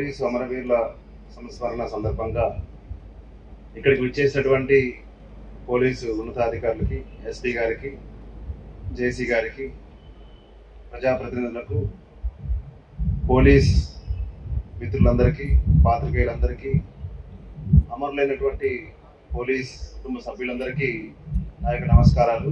police అమరవీరుల సంస్మరణ సందర్భంగా ఇక్కడికి విచ్చేసినటువంటి పోలీసు ఉన్నతాధికారులకి ఎస్పీ గారికి జేసీ గారికి ప్రజాప్రతినిధులకు పోలీస్ మిత్రులందరికీ పాత్రికేయులందరికీ అమరులైనటువంటి పోలీస్ కుటుంబ సభ్యులందరికీ నా యొక్క నమస్కారాలు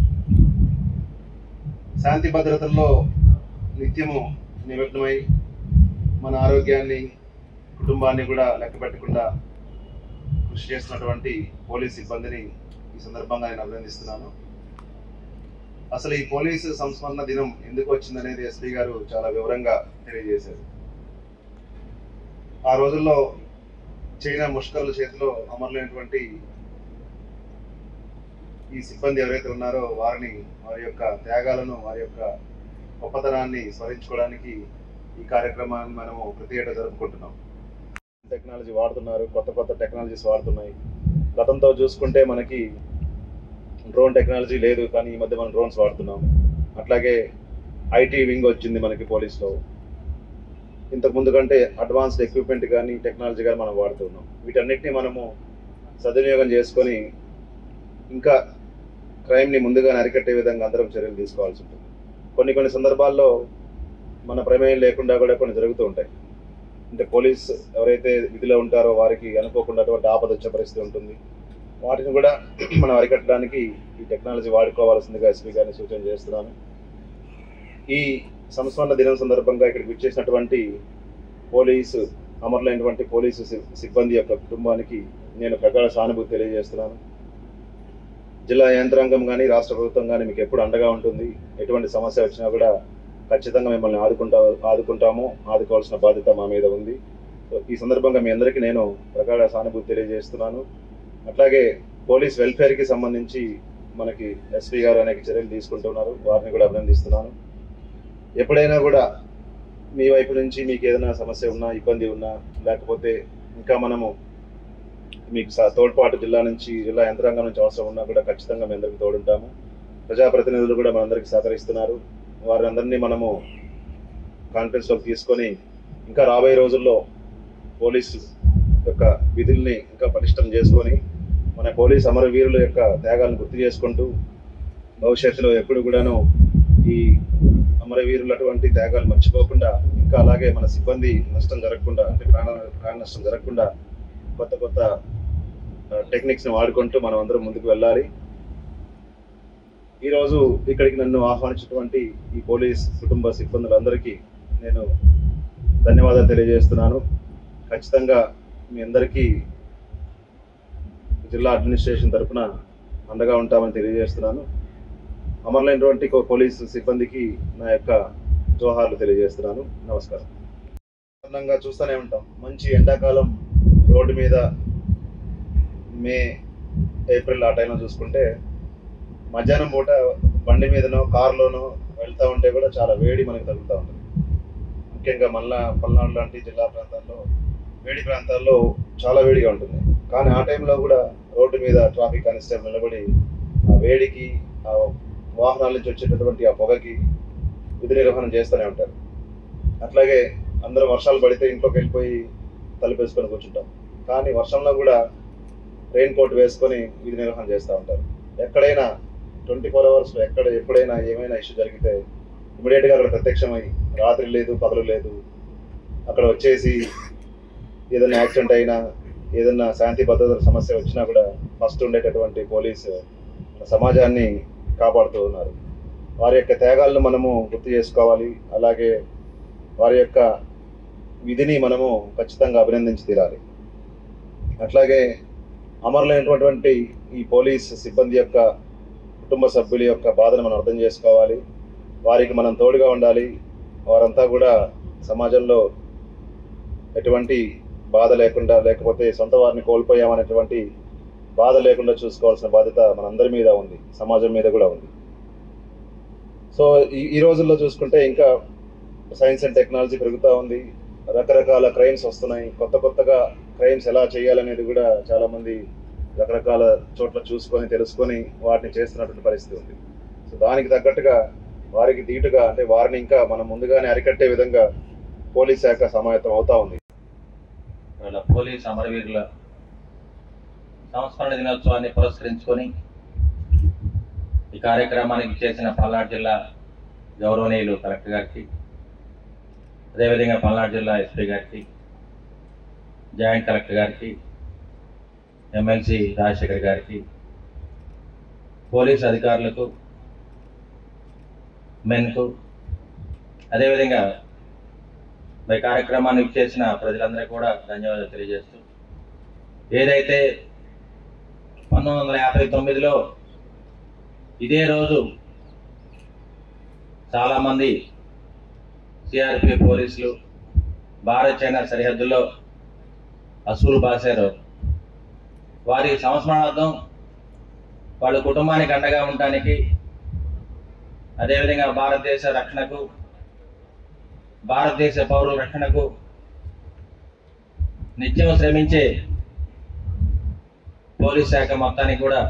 శాంతి భద్రతల్లో నిత్యము నిమగ్నమై మన ఆరోగ్యాన్ని కుటుంబాన్ని కూడా లెక్క పెట్టకుండా కృషి చేస్తున్నటువంటి పోలీస్ సిబ్బందిని ఈ సందర్భంగా నేను అభినందిస్తున్నాను అసలు ఈ పోలీసు సంస్మరణ దినం ఎందుకు వచ్చిందనేది ఎస్పీ గారు చాలా వివరంగా తెలియజేశారు ఆ రోజుల్లో చైనా ముష్కర్ల చేతిలో అమరులైనటువంటి ఈ సిబ్బంది ఎవరైతే ఉన్నారో వారిని వారి యొక్క త్యాగాలను వారి యొక్క గొప్పతనాన్ని స్మరించుకోవడానికి ఈ కార్యక్రమాన్ని మనము ప్రతి ఏటా జరుపుకుంటున్నాం టెక్నాలజీ వాడుతున్నారు కొత్త కొత్త టెక్నాలజీస్ వాడుతున్నాయి గతంతో చూసుకుంటే మనకి డ్రోన్ టెక్నాలజీ లేదు కానీ ఈ మధ్య మనం డ్రోన్స్ వాడుతున్నాం అట్లాగే ఐటీ వింగ్ వచ్చింది మనకి పోలీస్లో ఇంతకు ముందు కంటే అడ్వాన్స్డ్ ఎక్విప్మెంట్ కానీ టెక్నాలజీ కానీ మనం వాడుతున్నాం వీటన్నిటిని మనము సద్వినియోగం చేసుకొని ఇంకా క్రైమ్ని ముందుగానే అరికట్టే విధంగా అందరం చర్యలు తీసుకోవాల్సి ఉంటుంది కొన్ని కొన్ని సందర్భాల్లో మన ప్రమేయం లేకుండా కూడా కొన్ని జరుగుతూ ఉంటాయి అంటే పోలీస్ ఎవరైతే విధిలో ఉంటారో వారికి అనుకోకుండా అటువంటి ఆపద వచ్చే పరిస్థితి ఉంటుంది వాటిని కూడా మనం అరికట్టడానికి ఈ టెక్నాలజీ వాడుకోవాల్సిందిగా ఎస్పీ గారిని సూచన చేస్తున్నాను ఈ సంస్మరణ దినం సందర్భంగా ఇక్కడికి విచ్చేసినటువంటి పోలీసు అమరులైనటువంటి పోలీసు సి- సిబ్బంది యొక్క కుటుంబానికి నేను ప్రగాఢ సానుభూతి తెలియజేస్తున్నాను జిల్లా యంత్రాంగం కానీ రాష్ట్ర ప్రభుత్వం కానీ మీకు ఎప్పుడు అండగా ఉంటుంది ఎటువంటి సమస్య వచ్చినా కూడా ఖచ్చితంగా మిమ్మల్ని ఆదుకుంటా ఆదుకుంటాము ఆదుకోవాల్సిన బాధ్యత మా మీద ఉంది సో ఈ సందర్భంగా మీ అందరికీ నేను ప్రగాఢ సానుభూతి తెలియజేస్తున్నాను అట్లాగే పోలీస్ వెల్ఫేర్కి సంబంధించి మనకి ఎస్పీ గారు అనేక చర్యలు తీసుకుంటున్నారు వారిని కూడా అభినందిస్తున్నాను ఎప్పుడైనా కూడా మీ వైపు నుంచి మీకు ఏదైనా సమస్య ఉన్నా ఇబ్బంది ఉన్నా లేకపోతే ఇంకా మనము మీకు స- తోడ్పాటు జిల్లా నుంచి జిల్లా యంత్రాంగం నుంచి అవసరం ఉన్నా కూడా ఖచ్చితంగా మీ అందరికి తోడుంటాము ప్రజాప్రతినిధులు కూడా మనందరికీ సహకరిస్తున్నారు వారందరినీ మనము కాన్ఫరెన్స్లోకి తీసుకొని ఇంకా రాబోయే రోజుల్లో పోలీసు యొక్క విధుల్ని ఇంకా పటిష్టం చేసుకొని మన పోలీస్ అమరవీరుల యొక్క త్యాగాలను గుర్తు చేసుకుంటూ భవిష్యత్తులో ఎప్పుడు కూడాను ఈ అమరవీరులు అటువంటి త్యాగాలు మర్చిపోకుండా ఇంకా అలాగే మన సిబ్బంది నష్టం జరగకుండా అంటే ప్రాణ ప్రాణ నష్టం జరగకుండా కొత్త కొత్త టెక్నిక్స్ని వాడుకుంటూ మనం అందరం ముందుకు వెళ్ళాలి ఈరోజు ఇక్కడికి నన్ను ఆహ్వానించినటువంటి ఈ పోలీస్ కుటుంబ సిబ్బందులందరికీ నేను ధన్యవాదాలు తెలియజేస్తున్నాను ఖచ్చితంగా మీ అందరికీ జిల్లా అడ్మినిస్ట్రేషన్ తరఫున అండగా ఉంటామని తెలియజేస్తున్నాను అమరులైనటువంటి కో- పోలీసు సిబ్బందికి నా యొక్క జోహార్లు తెలియజేస్తున్నాను నమస్కారం సాధారణంగా చూస్తూనే ఉంటాం మంచి ఎండాకాలం రోడ్డు మీద మే ఏప్రిల్ ఆ టైంలో చూసుకుంటే మధ్యాహ్నం పూట బండి మీదనో కారులోనో వెళ్తూ ఉంటే కూడా చాలా వేడి మనకి తగులుతూ ఉంటుంది ముఖ్యంగా మళ్ళా పల్నాడు లాంటి జిల్లా ప్రాంతాల్లో వేడి ప్రాంతాల్లో చాలా వేడిగా ఉంటుంది కానీ ఆ టైంలో కూడా రోడ్డు మీద ట్రాఫిక్ కానిస్టేబుల్ నిలబడి ఆ వేడికి ఆ వాహనాల నుంచి వచ్చేటటువంటి ఆ పొగకి విధి నిర్వహణ చేస్తూనే ఉంటారు అట్లాగే అందరూ వర్షాలు పడితే ఇంట్లోకి వెళ్ళిపోయి తలుపేసుకొని కూర్చుంటాం కానీ వర్షంలో కూడా రెయిన్ కోట్ వేసుకొని విధి నిర్వహణ చేస్తూ ఉంటారు ఎక్కడైనా ట్వంటీ ఫోర్ అవర్స్లో ఎక్కడ ఎప్పుడైనా ఏమైనా ఇష్యూ జరిగితే ఇమీడియట్గా అక్కడ ప్రత్యక్షమై రాత్రి లేదు పగలు లేదు అక్కడ వచ్చేసి ఏదైనా యాక్సిడెంట్ అయినా ఏదైనా శాంతి భద్రతల సమస్య వచ్చినా కూడా ఫస్ట్ ఉండేటటువంటి పోలీసు మన సమాజాన్ని కాపాడుతూ ఉన్నారు వారి యొక్క త్యాగాలను మనము గుర్తు చేసుకోవాలి అలాగే వారి యొక్క విధిని మనము ఖచ్చితంగా అభినందించి తీరాలి అట్లాగే అమరులైనటువంటి ఈ పోలీస్ సిబ్బంది యొక్క కుటుంబ సభ్యుల యొక్క బాధను మనం అర్థం చేసుకోవాలి వారికి మనం తోడుగా ఉండాలి వారంతా కూడా సమాజంలో ఎటువంటి బాధ లేకుండా లేకపోతే సొంత వారిని కోల్పోయామనేటువంటి బాధ లేకుండా చూసుకోవాల్సిన బాధ్యత మనందరి మీద ఉంది సమాజం మీద కూడా ఉంది సో ఈ ఈ రోజుల్లో చూసుకుంటే ఇంకా సైన్స్ అండ్ టెక్నాలజీ పెరుగుతూ ఉంది రకరకాల క్రైమ్స్ వస్తున్నాయి కొత్త కొత్తగా క్రైమ్స్ ఎలా చేయాలనేది కూడా చాలా మంది రకరకాల చోట్ల చూసుకొని తెలుసుకొని వాటిని చేస్తున్నటువంటి పరిస్థితి ఉంది సో దానికి తగ్గట్టుగా వారికి ధీటుగా అంటే వారిని ఇంకా మనం ముందుగానే అరికట్టే విధంగా పోలీస్ శాఖ సమాయత్తం అవుతా ఉంది ఇవాళ పోలీస్ అమరవీరుల సంస్మరణ దినోత్సవాన్ని పురస్కరించుకొని ఈ కార్యక్రమానికి చేసిన పల్నాడు జిల్లా గౌరవనీయులు కలెక్టర్ గారికి అదేవిధంగా పల్నాడు జిల్లా ఎస్పీ గారికి జాయింట్ కలెక్టర్ గారికి ఎమ్మెల్సీ రాజశేఖర్ గారికి పోలీస్ అధికారులకు మెన్కు అదేవిధంగా ఈ కార్యక్రమాన్ని చేసిన ప్రజలందరికీ కూడా ధన్యవాదాలు తెలియజేస్తూ ఏదైతే పంతొమ్మిది వందల యాభై తొమ్మిదిలో ఇదే రోజు చాలామంది సిఆర్పి పోలీసులు భారత్ చైనా సరిహద్దుల్లో అసూలు బాసారు వారి సంస్మరణార్థం వాళ్ళ కుటుంబానికి అండగా ఉండటానికి అదేవిధంగా భారతదేశ రక్షణకు భారతదేశ పౌరుల రక్షణకు నిత్యం శ్రమించే పోలీస్ శాఖ మొత్తానికి కూడా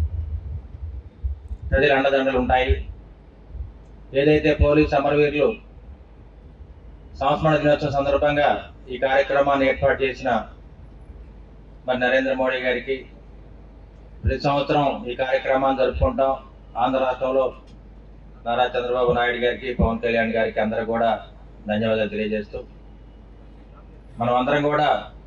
ప్రజల అండదండలు ఉంటాయి ఏదైతే పోలీస్ అమరవీరులు సంస్మరణ దినోత్సవం సందర్భంగా ఈ కార్యక్రమాన్ని ఏర్పాటు చేసిన మరి నరేంద్ర మోడీ గారికి ప్రతి సంవత్సరం ఈ కార్యక్రమాన్ని జరుపుకుంటాం ఆంధ్ర రాష్ట్రంలో నారా చంద్రబాబు నాయుడు గారికి పవన్ కళ్యాణ్ గారికి అందరూ కూడా ధన్యవాదాలు తెలియజేస్తూ మనం అందరం కూడా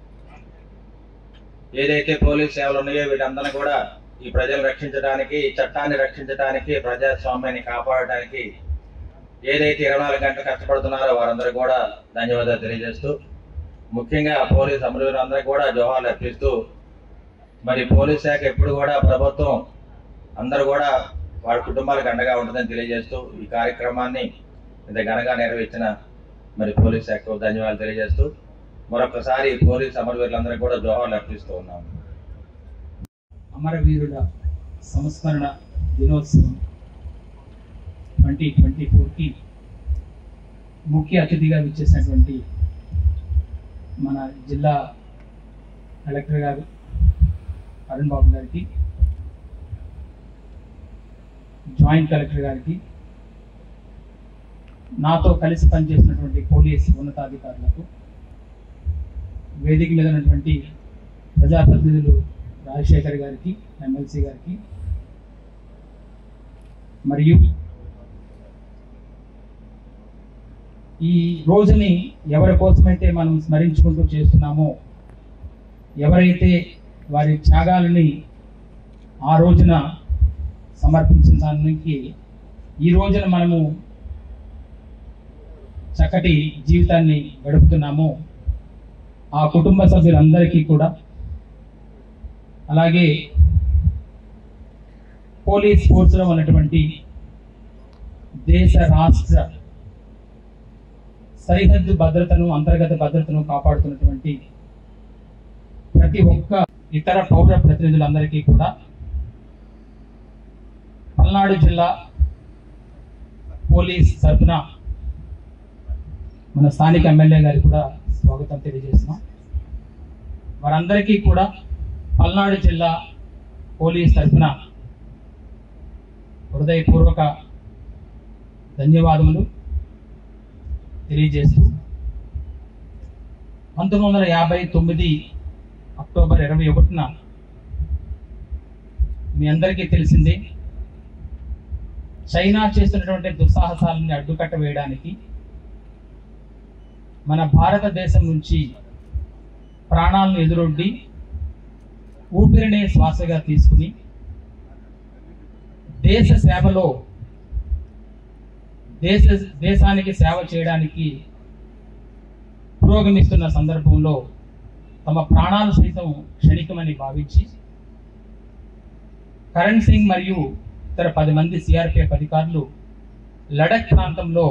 ఏదైతే పోలీస్ సేవలు ఉన్నాయో వీటందరినీ కూడా ఈ ప్రజలు రక్షించడానికి ఈ చట్టాన్ని రక్షించడానికి ప్రజాస్వామ్యాన్ని కాపాడటానికి ఏదైతే ఇరవై నాలుగు గంటలు కష్టపడుతున్నారో వారందరూ కూడా ధన్యవాదాలు తెలియజేస్తూ ముఖ్యంగా పోలీస్ అమరవీరులు అందరికీ కూడా జోహార్లు అర్పిస్తూ మరి పోలీస్ శాఖ ఎప్పుడు కూడా ప్రభుత్వం అందరూ కూడా వారి కుటుంబాలకు అండగా ఉంటుందని తెలియజేస్తూ ఈ కార్యక్రమాన్ని ఇంత ఘనంగా నెరవేర్చిన మరి పోలీస్ శాఖకు ధన్యవాదాలు తెలియజేస్తూ మరొకసారి పోలీస్ అమరవీరులందరికీ కూడా జోహార్లు అర్పిస్తూ ఉన్నాము అమరవీరుల సంస్మరణ దినోత్సవం ట్వంటీ ట్వంటీ ఫోర్కి ముఖ్య అతిథిగా విచ్చేసినటువంటి మన జిల్లా కలెక్టర్ గారు అరుణ్ బాబు గారికి జాయింట్ కలెక్టర్ గారికి నాతో కలిసి పనిచేసినటువంటి పోలీస్ ఉన్నతాధికారులకు వేదిక మీద ఉన్నటువంటి ప్రజాప్రతినిధులు రాజశేఖర్ గారికి ఎమ్మెల్సీ గారికి మరియు ఈ రోజుని ఎవరి కోసమైతే మనం స్మరించుకుంటూ చేస్తున్నామో ఎవరైతే వారి త్యాగాలని ఆ రోజున సమర్పించిన దానికి ఈ రోజున మనము చక్కటి జీవితాన్ని గడుపుతున్నామో ఆ కుటుంబ సభ్యులందరికీ కూడా అలాగే పోలీస్ ఫోర్స్లో ఉన్నటువంటి దేశ రాష్ట్ర సరిహద్దు భద్రతను అంతర్గత భద్రతను కాపాడుతున్నటువంటి ప్రతి ఒక్క ఇతర పౌర ప్రతినిధులందరికీ కూడా పల్నాడు జిల్లా పోలీస్ తరఫున మన స్థానిక ఎమ్మెల్యే గారికి కూడా స్వాగతం తెలియజేస్తున్నాం వారందరికీ కూడా పల్నాడు జిల్లా పోలీస్ తరఫున హృదయపూర్వక ధన్యవాదములు తెలియజేస్తూ పంతొమ్మిది వందల యాభై తొమ్మిది అక్టోబర్ ఇరవై ఒకటిన మీ అందరికీ తెలిసిందే చైనా చేస్తున్నటువంటి దుస్సాహసాలని అడ్డుకట్ట వేయడానికి మన భారతదేశం నుంచి ప్రాణాలను ఎదురొడ్డి ఊపిరినే శ్వాసగా తీసుకుని దేశ సేవలో దేశ దేశానికి సేవ చేయడానికి పురోగమిస్తున్న సందర్భంలో తమ ప్రాణాలు సైతం క్షణికమని భావించి కరణ్ సింగ్ మరియు ఇతర పది మంది సిఆర్పిఎఫ్ అధికారులు లడక్ ప్రాంతంలో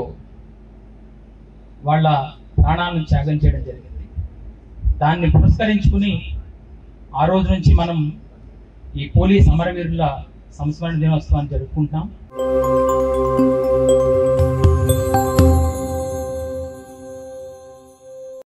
వాళ్ళ ప్రాణాలను త్యాగం చేయడం జరిగింది దాన్ని పురస్కరించుకుని ఆ రోజు నుంచి మనం ఈ పోలీస్ అమరవీరుల సంస్మరణ దినోత్సవాన్ని జరుపుకుంటాం